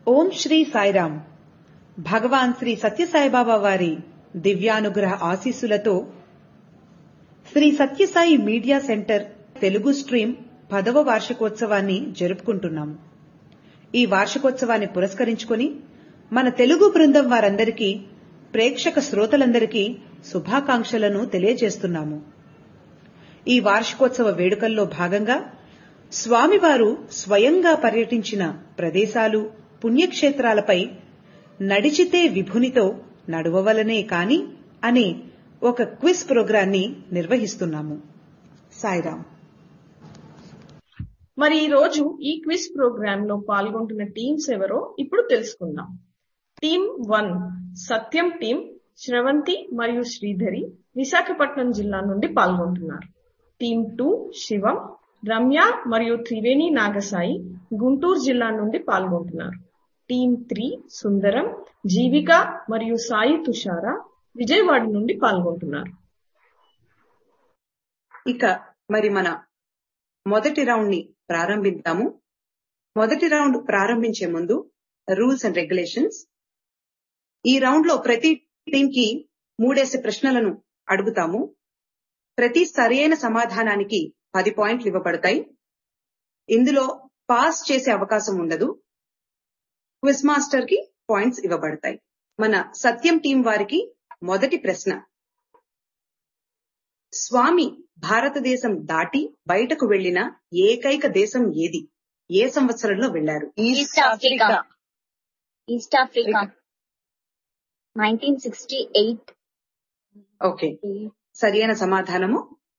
ఓం శ్రీ సాయిరామ్ భగవాన్ శ్రీ సత్యసాయిబాబా వారి దివ్యానుగ్రహ ఆశీస్సులతో Shri Sathya Sai media centre Telugu stream పదవ వార్షికోత్సవాన్ని జరుపుకుంటున్నాము ఈ వార్షికోత్సవాన్ని పురస్కరించుకుని మన తెలుగు బృందం వారందరికీ ప్రేక్షక శ్రోతలందరికీ శుభాకాంక్షలను తెలియజేస్తున్నాము ఈ వార్షికోత్సవ వేడుకల్లో భాగంగా స్వామివారు స్వయంగా పర్యటించిన ప్రదేశాలు పుణ్యక్షేత్రాలపై నడిచితే విభునితో నడువవలనే కాని అనే ఒక క్విజ్ ప్రోగ్రాన్ని నిర్వహిస్తున్నాము సాయిరాం మరి ఈ రోజు ఈ క్విజ్ ప్రోగ్రామ్ లో పాల్గొంటున్న టీమ్స్ ఎవరో ఇప్పుడు తెలుసుకుందాం team one Satyam team Sravanthi మరియు శ్రీధరి విశాఖపట్నం జిల్లా నుండి పాల్గొంటున్నారు టీమ్ టూ శివం రమ్య మరియు త్రివేణి నాగసాయి గుంటూరు జిల్లా నుండి పాల్గొంటున్నారు టీమ్ త్రీ సుందరం జీవిక మరియు సాయి తుషార విజయవాడ నుండి పాల్గొంటున్నారు ఇక మరి మన మొదటి రౌండ్ ని ప్రారంభిద్దాము మొదటి రౌండ్ ప్రారంభించే ముందు రూల్స్ అండ్ రెగ్యులేషన్స్ ఈ రౌండ్ లో ప్రతి టీం కి మూడేసి ప్రశ్నలను అడుగుతాము ప్రతి సరైన సమాధానానికి పది పాయింట్లు ఇవ్వబడతాయి ఇందులో పాస్ చేసే అవకాశం ఉండదు క్విజ్ మాస్టర్ కి పాయింట్స్ ఇవ్వబడతాయి మన సత్యం టీం వారికి మొదటి ప్రశ్న స్వామి భారతదేశం దాటి బయటకు వెళ్లిన ఏకైక దేశం ఏది ఏ సంవత్సరంలో వెళ్లారు East Africa East Africa nineteen sixty eight okay సరైన సమాధానము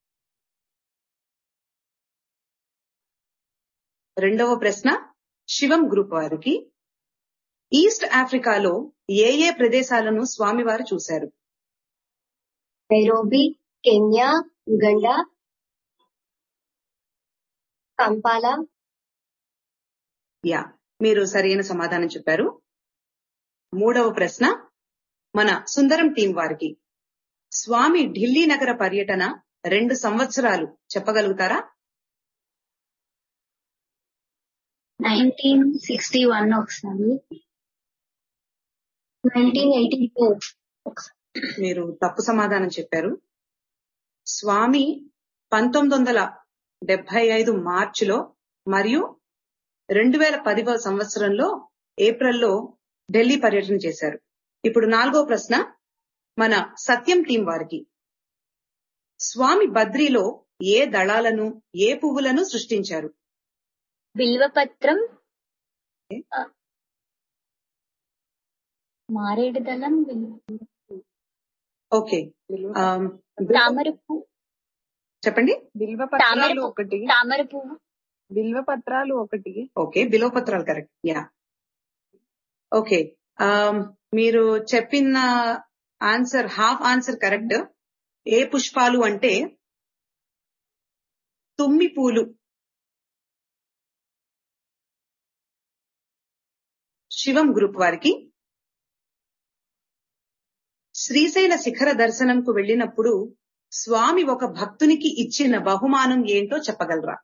రెండవ ప్రశ్న శివం గ్రూప్ వారికి ఈస్ట్ ఆఫ్రికాలో ఏ ఏ ప్రదేశాలను స్వామివారు చూశారు Nairobi Kenya Uganda Kampala yeah మీరు సరైన సమాధానం చెప్పారు మూడవ ప్రశ్న మన సుందరం టీం వారికి స్వామి ఢిల్లీ నగర పర్యటన రెండు సంవత్సరాలు చెప్పగలుగుతారా నైన్టీన్ సిక్స్టీ వన్ ఒకసారి నైన్టీన్ ఎయిటీ టూ మీరు తప్పు సమాధానం చెప్పారు స్వామి పంతొమ్మిది వందల డెబ్బై ఐదు మార్చిలో మరియు రెండు వేల పదివ సంవత్సరంలో ఏప్రిల్లో ఢిల్లీ పర్యటన చేశారు ఇప్పుడు నాలుగో ప్రశ్న మన సత్యం టీం వారికి స్వామి బద్రీలో ఏ దళాలను ఏ పువ్వులను సృష్టించారు బిల్వపత్రం మారేడు దళం ఓకే ఆమ్, తామర పువ్వు చెప్పండి బిల్వ తామర పత్రాలు పువ్వు ఒకటి తామర పువ్వు బిల్వ పత్రాలు ఒకటి ఓకే బిలోపత్రాలు కరెక్ట్ యా ఓకే ఆమ్, మీరు చెప్పిన ఆన్సర్ హాఫ్ ఆన్సర్ కరెక్ట్ ఏ పుష్పాలు అంటే తుమ్మి పూలు శివం గ్రూప్ వారికి శ్రీశైల శిఖర దర్శనంకు వెళ్ళినప్పుడు స్వామి ఒక భక్తునికి ఇచ్చిన బహుమానం ఏంటో చెప్పగలరా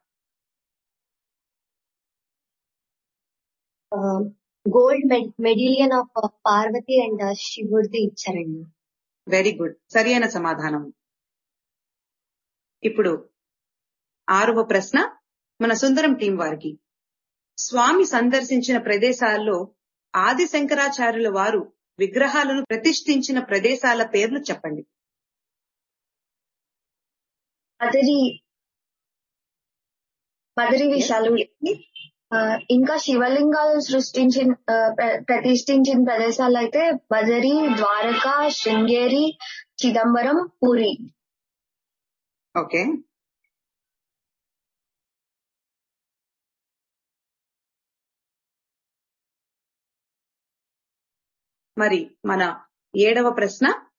gold medallion of Parvati and శివుడిది ఇచ్చారండి వెరీ గుడ్ సరైన సమాధానం ఇప్పుడు ఆరవ ప్రశ్న మన సుందరం టీం వారికి స్వామి సందర్శించిన ప్రదేశాల్లో ఆది శంకరాచార్యుల వారు విగ్రహాలను ప్రతిష్ఠించిన ప్రదేశాల పేర్లు చెప్పండి మదరి మదరి విశాలు ఇంకా శివలింగాలు సృష్టించిన ఆ, ప్ర- ప్రతిష్ఠించిన ప్రదేశాలు అయితే బదరి ద్వారకా శృంగేరి చిదంబరం పూరి ఓకే మరి మన ఏడవ ప్రశ్న